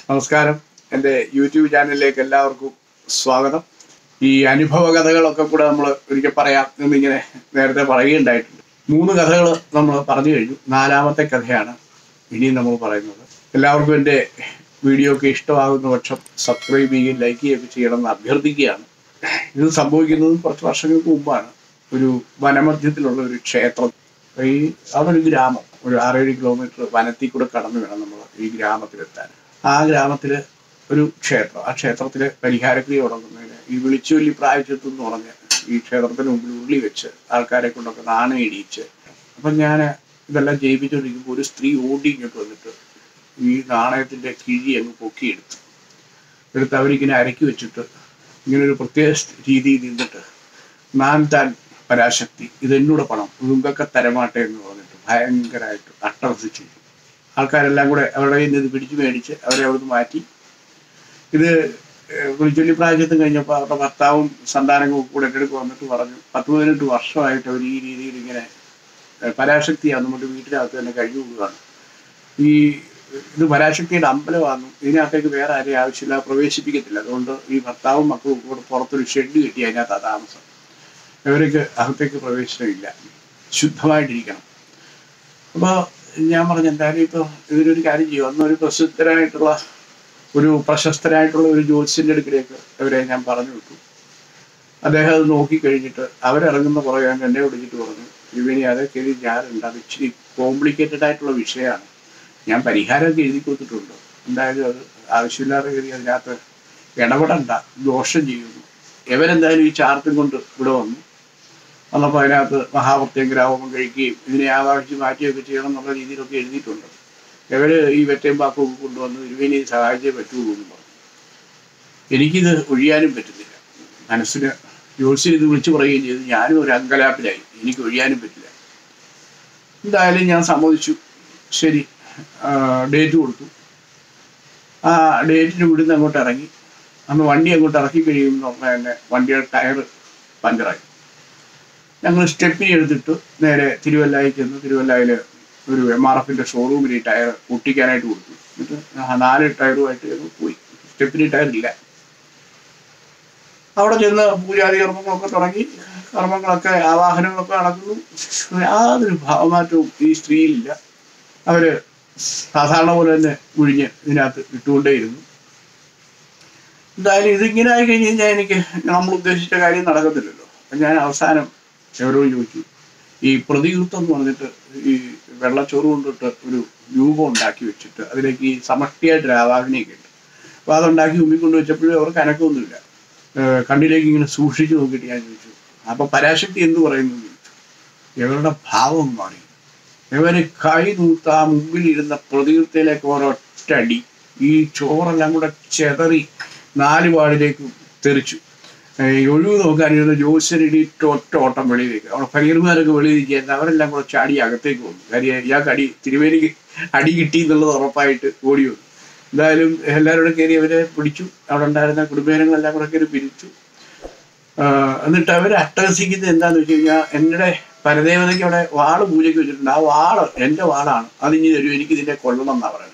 നമസ്കാരം എൻ്റെ യൂട്യൂബ് ചാനലിലേക്ക് എല്ലാവർക്കും സ്വാഗതം ഈ അനുഭവ കഥകളൊക്കെ കൂടെ നമ്മൾ ഒരിക്കൽ പറയാം എന്നിങ്ങനെ നേരത്തെ പറയുകയുണ്ടായിട്ടുണ്ട് മൂന്ന് കഥകൾ നമ്മൾ പറഞ്ഞു കഴിഞ്ഞു നാലാമത്തെ കഥയാണ് ഇനിയും നമ്മൾ പറയുന്നത് എല്ലാവർക്കും എൻ്റെ വീഡിയോ ഒക്കെ ഇഷ്ടമാകുന്ന പക്ഷം സബ്സ്ക്രൈബ് ചെയ്യുകയും ലൈക്ക് ചെയ്യുകയൊക്കെ ചെയ്യണമെന്ന് അഭ്യർത്ഥിക്കുകയാണ് ഇത് സംഭവിക്കുന്നത് കുറച്ച് വർഷങ്ങൾക്ക് മുമ്പാണ് ഒരു വനമധ്യത്തിലുള്ള ഒരു ക്ഷേത്രം ഈ അതൊരു ഗ്രാമം ഒരു ആറേഴ് കിലോമീറ്റർ വനത്തിൽ കൂടെ കടന്നു വേണം നമ്മൾ ഈ ഗ്രാമത്തിലെത്താൻ ആ ഗ്രാമത്തിൽ ഒരു ക്ഷേത്രം ആ ക്ഷേത്രത്തിൽ പരിഹാരക്രിയ തുടങ്ങുന്നതിന് ഈ വിളിച്ചുവല്ലി പ്രായച്ചെത്തും എന്ന് പറഞ്ഞ് ഈ ക്ഷേത്രത്തിന് മുമ്പിൽ ഉള്ളി വെച്ച് ആൾക്കാരെ കൊണ്ടൊക്കെ നാണയം ഇടിയിച്ച് അപ്പം ഞാൻ ഇതെല്ലാം ജയിപ്പിച്ചുകൊണ്ടിരിക്കുമ്പോൾ ഒരു സ്ത്രീ ഓടി ഇങ്ങോട്ട് വന്നിട്ട് ഈ നാണയത്തിൻ്റെ കിഴി അങ്ങ് പൊക്കിയെടുത്തു എടുത്ത് അവരിങ്ങനെ അരക്കി വെച്ചിട്ട് ഇങ്ങനെ ഒരു പ്രത്യേക രീതിയിൽ നിന്നിട്ട് നാൻ താൻ പരാശക്തി ഇത് എന്നോട് പണം ഇതൊക്കെ തരമാട്ടെ എന്ന് പറഞ്ഞിട്ട് ഭയങ്കരമായിട്ട് അട്ടഹസിച്ചു ആൾക്കാരെല്ലാം കൂടെ അവരുടെ കയ്യിൽ നിന്ന് ഇത് പിടിച്ചു മേടിച്ച് അവരെ അവിടുന്ന് മാറ്റി ഇത് വിളിച്ചൊല്ലി പ്രായത്വം കഴിഞ്ഞപ്പോൾ അവരുടെ ഭർത്താവും സന്താനങ്ങളും കൂടെ എൻ്റെ അടുത്ത് വന്നിട്ട് പറഞ്ഞു പത്ത് പതിനെട്ട് വർഷമായിട്ട് അവർ ഈ രീതിയിൽ ഇങ്ങനെ ഏഹ്, പരാശക്തിയാണ് നമ്മുടെ വീട്ടിനകത്ത് തന്നെ കഴിഞ്ഞു കൂടുകയാണ് ഈ ഇത് പരാശക്തിയുടെ അമ്പലമാണ് ഇതിനകത്തേക്ക് വേറെ ആരെയും ആവശ്യമില്ല പ്രവേശിപ്പിക്കത്തില്ല അതുകൊണ്ട് ഈ ഭർത്താവും മക്കളും കൂടെ പുറത്തൊരു ഷെഡ് കിട്ടി അതിനകത്താണ് താമസം ഇവർക്ക് അകത്തേക്ക് പ്രവേശനമില്ല ശുദ്ധമായിട്ടിരിക്കണം അപ്പോൾ ഞാൻ പറഞ്ഞു എന്തായാലും ഇപ്പോൾ ഇതിനൊരു കാര്യം ചെയ്യും അന്നൊരു പ്രസിദ്ധരായിട്ടുള്ള ഒരു പ്രശസ്തരായിട്ടുള്ള ഒരു ജ്യോത്സ്യൻ്റെ അടുക്കിലേക്ക് അവരെ ഞാൻ പറഞ്ഞു വിട്ടു അദ്ദേഹം അത് നോക്കിക്കഴിഞ്ഞിട്ട് അവരിറങ്ങുന്ന പുറകെ ഞാൻ എന്നെ വിളിച്ചിട്ട് പറഞ്ഞു ഇവനി അതൊക്കെ ഇത് ഞാനുണ്ട് അത് ഇച്ചിരി കോംപ്ലിക്കേറ്റഡ് ആയിട്ടുള്ള വിഷയമാണ് ഞാൻ പരിഹാരമൊക്കെ എഴുതി കൊടുത്തിട്ടുണ്ട് എന്തായാലും അത് ആവശ്യമില്ലാതെ കയറി അതിനകത്ത് ഇടപെടണ്ട ദോഷം ചെയ്യുന്നു ഇവരെന്തായാലും ഈ ചാർത്തും കൊണ്ട് ഇവിടെ വന്നു വന്നപ്പോൾ അതിനകത്ത് മഹാപത്യഗ്രാഹോമം കഴിക്കുകയും ഇതിനെ ആവാഹിച്ച് മാറ്റുകയൊക്കെ ചെയ്യണം എന്നുള്ള രീതിയിലൊക്കെ എഴുതിയിട്ടുണ്ട് ഇവര് ഈ വെറ്റയും പാക്കും ഒക്കെ കൊണ്ടുവന്ന് ഇരുവിനെ സഹായിച്ചേ പറ്റുള്ളൂ എന്ന് പറഞ്ഞു എനിക്കിത് ഒഴിയാനും പറ്റുന്നില്ല മനസ്സിന് ജോത്സ്യൻ ഇത് വിളിച്ചു പറയുകയും ചെയ്തു ഞാനും ഒരു അങ്കലാപ്പിലായി എനിക്ക് ഒഴിയാനും പറ്റില്ല എന്തായാലും ഞാൻ സമ്മതിച്ചു ശരി ഡേറ്റ് കൊടുത്തു ആ ഡേറ്റിന് ഇവിടുന്ന് അങ്ങോട്ട് ഇറങ്ങി അന്ന് വണ്ടി അങ്ങോട്ട് ഇറക്കി കഴിയുമ്പോൾ തന്നെ വണ്ടിയുടെ ടയർ പഞ്ചറായി ഞങ്ങൾ സ്റ്റെപ്പിനി എടുത്തിട്ട് നേരെ തിരുവല്ലായി ചെന്ന് തിരുവല്ലായിൽ ഒരു എം ആർ എഫിന്റെ ഷോറൂമിൽ ഈ ടയർ ഒട്ടിക്കാനായിട്ട് കൊടുത്തു എന്നിട്ട് ആ നാല് ടയറുമായിട്ട് ഞങ്ങൾ പോയി സ്റ്റെപ്പിനി ടയർ ഇല്ല അവിടെ ചെന്ന് പൂജാതി കർമ്മങ്ങളൊക്കെ തുടങ്ങി കർമ്മങ്ങളൊക്കെ ആവാഹനങ്ങളൊക്കെ നടക്കുന്നു യാതൊരു ഭാവമാറ്റവും ഈ സ്ത്രീയിലില്ല അവര് സാധാരണ പോലെ തന്നെ ഒഴിഞ്ഞ് ഇതിനകത്ത് ഇട്ടുകൊണ്ടേയിരുന്നു എന്തായാലും ഇതിങ്ങനെ ആയി കഴിഞ്ഞ് കഴിഞ്ഞാൽ എനിക്ക് നമ്മൾ ഉദ്ദേശിച്ച കാര്യം നടക്കത്തില്ലല്ലോ അപ്പം ഞാൻ അവസാനം എവരോട് ചോദിച്ചു ഈ പ്രതികൃതം എന്ന് പറഞ്ഞിട്ട് ഈ വെള്ളച്ചോറ് കൊണ്ടിട്ട് ഒരു രൂപം ഉണ്ടാക്കി വെച്ചിട്ട് അതിലേക്ക് ഈ സമഷ്ടിയായിട്ടൊരു ആവാഹനയൊക്കെ ഉണ്ട് അപ്പോൾ അതുണ്ടാക്കി മുമ്പിൽ കൊണ്ട് വെച്ചപ്പോഴും അവർക്ക് അനക്കമൊന്നുമില്ല ഏഹ് കണ്ണിലേക്ക് ഇങ്ങനെ സൂക്ഷിച്ചു നോക്കിയിട്ട് ഞാൻ ചോദിച്ചു അപ്പോൾ പരാശക്തി എന്ത് പറയുന്നു എന്ന് ചോദിച്ചു ഇവരുടെ ഭാവം മാറി ഇവര് കൈ നൂത്ത ആ മുമ്പിലിരുന്ന പ്രതികൃതയിലേക്ക് ഒരൊറ്റ അടി ഈ ചോറെല്ലാം കൂടെ ചെതറി നാല് പാടിലേക്ക് തെറിച്ചു ഏഹ് ഈ ഒഴിവ് നോക്കാനിരുന്ന ജോത്സ്യനടി ഒറ്റ ഓട്ടം വെളിയിലേക്ക് അവിടെ ഫരീർമാരൊക്കെ വെളിയിലിരിക്കുന്ന അവരെല്ലാം കൂടെ ചാടി അകത്തേക്ക് വന്നു കാര്യം ഇയാൾക്ക് അടി തിരുവേലിക്ക് അടി കിട്ടി എന്നുള്ളത് ഉറപ്പായിട്ട് ഓടി വന്നു എന്തായാലും എല്ലാവരും കയറി അവരെ പിടിച്ചു അവിടെ ഉണ്ടായിരുന്ന കുടുംബജനങ്ങളെല്ലാം കൂടെ കയറി പിരിച്ചു ആഹ് എന്നിട്ട് അവർ അട്ടഹസിക്കുന്നത് എന്താന്ന് വെച്ച് കഴിഞ്ഞാൽ എൻ്റെ പരദേവതയ്ക്ക് അവിടെ വാള് പൂജയ്ക്ക് വെച്ചിട്ടുണ്ട് ആ വാള് എൻ്റെ വാളാണ് അതിഞ്ഞ് തരൂ എനിക്ക് ഇതിനെ കൊള്ളണം എന്നാ പറയുന്നത്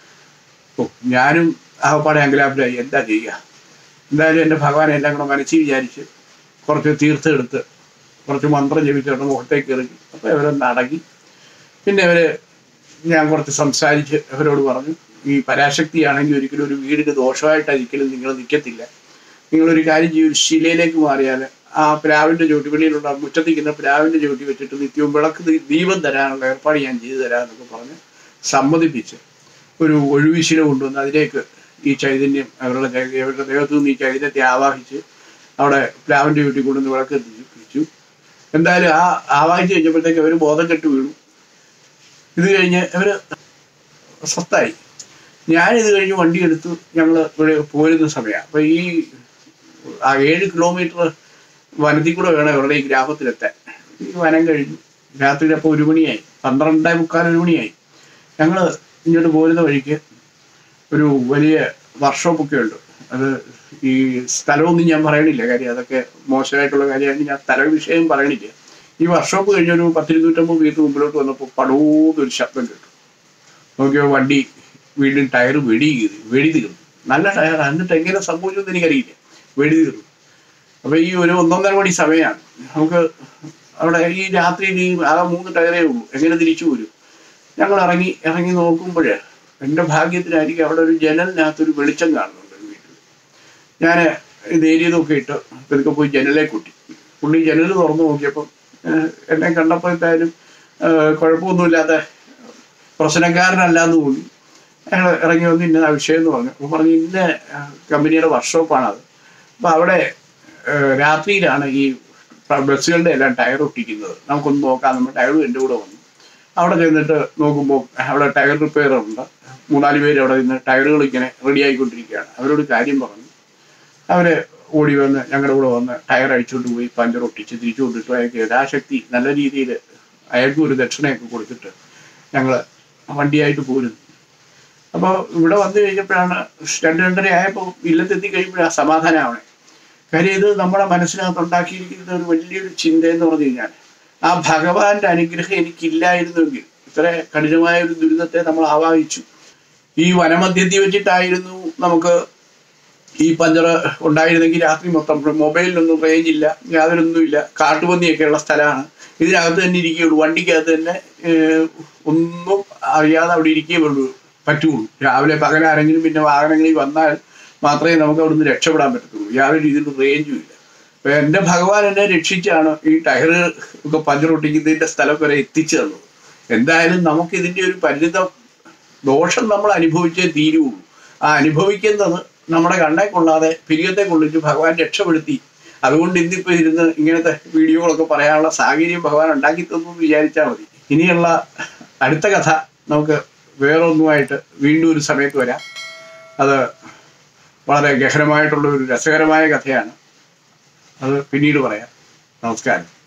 ഓ ഞാനും ആകപ്പാടെ അങ്കലാപ്പിലായി എന്താ ചെയ്യുക എന്തായാലും എൻ്റെ ഭഗവാനെ എല്ലാം കൂടെ മനസ്സിൽ വിചാരിച്ച് കുറച്ച് തീർത്ഥം എടുത്ത് കുറച്ച് മന്ത്രം ജപിച്ച് അവരുടെ മുഖത്തേക്ക് എറിഞ്ഞു അപ്പോൾ ഇവരൊന്ന് അടങ്ങി പിന്നെ അവര് ഞാൻ കുറച്ച് സംസാരിച്ച് അവരോട് പറഞ്ഞു ഈ പരാശക്തിയാണെങ്കിൽ ഒരിക്കലും ഒരു വീടിന് ദോഷമായിട്ടായിരിക്കലും നിങ്ങൾ നിൽക്കത്തില്ല നിങ്ങളൊരു കാര്യം ചെയ്യും ഒരു ശിലയിലേക്ക് മാറിയാൽ ആ പ്ലാവിൻ്റെ ചുവട്ടി വെളിയിലുള്ള മുറ്റത്തിരിക്കുന്ന പ്ലാവിൻ്റെ ചുവട്ടി വെച്ചിട്ട് നിത്യവും വിളക്ക് ദീ- ദീപം തരാനുള്ള ഏർപ്പാട് ഞാൻ ചെയ്തു തരാമെന്നൊക്കെ പറഞ്ഞ് സമ്മതിപ്പിച്ച് ഒരു ഒഴിവിശില കൊണ്ടുവന്ന് അതിലേക്ക് ഈ ചൈതന്യം അവരുടെ ചൈ- അവരുടെ ദേഹത്തു നിന്ന് ഈ ചൈതന്യത്തെ ആവാഹിച്ച് അവിടെ പ്ലാവിൻ്റെ ചുവട്ടി കൊണ്ടുവന്ന് വിളക്ക് എത്തിച്ചു പിടിച്ചു എന്തായാലും ആ ആവാഹിച്ച് കഴിഞ്ഞപ്പോഴത്തേക്ക് അവർ ബോധം കെട്ട് വീണു ഇത് കഴിഞ്ഞ് അവർ സ്വത്തായി ഞാനിത് കഴിഞ്ഞ് വണ്ടി എടുത്തു ഞങ്ങൾ ഇവിടെ പോരുന്ന സമയമാണ് അപ്പോൾ ഈ ആ ഏഴ് കിലോമീറ്റർ വനത്തിൽ കൂടെ വേണം ഇവരുടെ ഈ ഗ്രാമത്തിലെത്താൻ ഈ വനം കഴിഞ്ഞു രാത്രി അപ്പോൾ ഒരു മണിയായി പന്ത്രണ്ടേ മുക്കാൽ ഒരു മണിയായി ഞങ്ങൾ ഇങ്ങോട്ട് പോരുന്ന വഴിക്ക് ഒരു വലിയ വർക്ക്ഷോപ്പൊക്കെ ഉണ്ട് അത് ഈ സ്ഥലമൊന്നും ഞാൻ പറയണില്ല കാര്യം അതൊക്കെ മോശമായിട്ടുള്ള കാര്യമാണ് ഞാൻ സ്ഥല വിഷയം പറയണില്ല ഈ വർക്ക്ഷോപ്പ് കഴിഞ്ഞൊരു പത്തിരുന്നൂറ്റമ്പത് മീറ്റർ മുമ്പിലോട്ട് വന്നപ്പോൾ പടൂന്നൊരു ശബ്ദം കേട്ടു നോക്കിയോ വണ്ടി വീണ്ടും ടയർ വെടി കീറി വെടി തീർന്നു നല്ല ടയർ എന്നിട്ട് എങ്ങനെ സംഭവിച്ചെന്ന് എനിക്കറിയില്ല വെടി തീർന്നു അപ്പൊ ഈ ഒരു ഒന്നൊന്നര മണി സമയമാണ് നമുക്ക് അവിടെ ഈ രാത്രിയിൽ ഈ ആകെ മൂന്ന് ടയറേ ഉള്ളൂ എങ്ങനെ തിരിച്ചു വരും ഞങ്ങൾ ഇറങ്ങി ഇറങ്ങി നോക്കുമ്പോൾ എൻ്റെ ഭാഗ്യത്തിനായിരിക്കും അവിടെ ഒരു ജനലിനകത്തൊരു വെളിച്ചം കാണുന്നുണ്ട് ഒരു വീട്ടിൽ ഞാൻ ഇത് ഏരിയതൊക്കെ ഇട്ട് ഇതൊക്കെ പോയി ജനലെ കുട്ടി പുള്ളി ജനൽ തുറന്നു നോക്കിയപ്പം ഏഹ്, എന്നെ കണ്ടപ്പോഴത്തേനും ഏഹ്, കുഴപ്പമൊന്നുമില്ലാത്ത പ്രശ്നക്കാരനല്ല എന്ന് തോന്നി അയാൾ ഇറങ്ങി വന്ന് ഇന്ന വിഷയം എന്ന് പറഞ്ഞു അപ്പോൾ പറഞ്ഞു ഇന്ന ആ, കമ്പനിയുടെ വർക്ക്ഷോപ്പാണ് അത് അപ്പോൾ അവിടെ ഏഹ്, രാത്രിയിലാണ് ഈ ബസ്സുകളുടെ എല്ലാം ടയർ ഒട്ടിക്കുന്നത് നമുക്കൊന്ന് നോക്കാം നമ്മൾ ടയറും എൻ്റെ കൂടെ വന്നു അവിടെ ചെന്നിട്ട് നോക്കുമ്പോൾ അവിടെ ടയർ റിപ്പയർ ഉണ്ട് മൂന്നാല് പേര് അവിടെ നിന്ന് ടയറുകൾ ഇങ്ങനെ റെഡി ആയിക്കൊണ്ടിരിക്കുകയാണ് അവരോട് കാര്യം പറഞ്ഞു അവര് ഓടി വന്ന് ഞങ്ങളുടെ കൂടെ വന്ന് ടയർ അഴിച്ചുകൊണ്ട് പോയി പഞ്ചർ ഒട്ടിച്ച് തിരിച്ചു കൊണ്ടിട്ട് അയാൾക്ക് യഥാശക്തി നല്ല രീതിയിൽ അയാൾക്ക് ഒരു ദക്ഷിണയൊക്കെ കൊടുത്തിട്ട് ഞങ്ങൾ വണ്ടിയായിട്ട് പോരുന്നു അപ്പോൾ ഇവിടെ വന്നു കഴിഞ്ഞപ്പോഴാണ് രണ്ട് രണ്ടര ആയപ്പോൾ ഇല്ലത്തെത്തി കഴിയുമ്പോഴാണ് സമാധാനമാവണേ കാര്യം ഇത് നമ്മുടെ മനസ്സിനകത്ത് ഉണ്ടാക്കിയിരിക്കുന്ന ഒരു വലിയൊരു ചിന്ത എന്ന് പറഞ്ഞു കഴിഞ്ഞാൽ ആ ഭഗവാന്റെ അനുഗ്രഹം എനിക്കില്ലായിരുന്നെങ്കിൽ ഇത്ര കഠിനമായ ഒരു ദുരിതത്തെ നമ്മൾ ആവാഹിച്ചു ഈ വനമധ്യത്തിൽ വെച്ചിട്ടായിരുന്നു നമുക്ക് ഈ പഞ്ചർ ഉണ്ടായിരുന്നെങ്കിൽ രാത്രി മൊത്തം മൊബൈലിലൊന്നും റേഞ്ച് ഇല്ല യാതൊരൊന്നുമില്ല കാട്ടുപന്നിയൊക്കെയുള്ള സ്ഥലമാണ് ഇതിനകത്ത് തന്നെ ഇരിക്കുകയുള്ളൂ വണ്ടിക്കകത്ത് തന്നെ ഏഹ്, ഒന്നും അറിയാതെ അവിടെ ഇരിക്കുകയേ ഉള്ളൂ പറ്റുള്ളൂ രാവിലെ പകലാരെങ്കിലും പിന്നെ വാഹനങ്ങളിൽ വന്നാൽ മാത്രമേ നമുക്ക് അവിടുന്ന് രക്ഷപ്പെടാൻ പറ്റത്തുള്ളൂ യാതൊരു രീതിയിലും റേഞ്ചും ഇല്ല അപ്പൊ എൻ്റെ ഭഗവാൻ എന്നെ രക്ഷിച്ചാണ് ഈ ടയർ ഒക്കെ പഞ്ചർ ഒട്ടിക്കുന്നതിന്റെ സ്ഥലം വരെ എത്തിച്ചു തന്നത് എന്തായാലും നമുക്ക് ഇതിന്റെ ഒരു പരിണിത ദോഷം നമ്മൾ അനുഭവിച്ചേ തീരുള്ളൂ ആ അനുഭവിക്കുന്നത് നമ്മുടെ കണ്ണെ കൊള്ളാതെ പിരിയത്തെ കൊള്ളിച്ച് ഭഗവാൻ രക്ഷപ്പെടുത്തി അതുകൊണ്ട് ഇന്നിപ്പോ ഇരുന്ന് ഇങ്ങനത്തെ വീഡിയോകളൊക്കെ പറയാനുള്ള സാഹചര്യം ഭഗവാൻ ഉണ്ടാക്കി തന്നു എന്ന് വിചാരിച്ചാൽ മതി ഇനിയുള്ള അടുത്ത കഥ നമുക്ക് വേറൊന്നുമായിട്ട് വീണ്ടും ഒരു സമയത്ത് വരാം അത് വളരെ ഗഹനമായിട്ടുള്ള ഒരു രസകരമായ കഥയാണ് അത് പിന്നീട് പറയാം നമസ്കാരം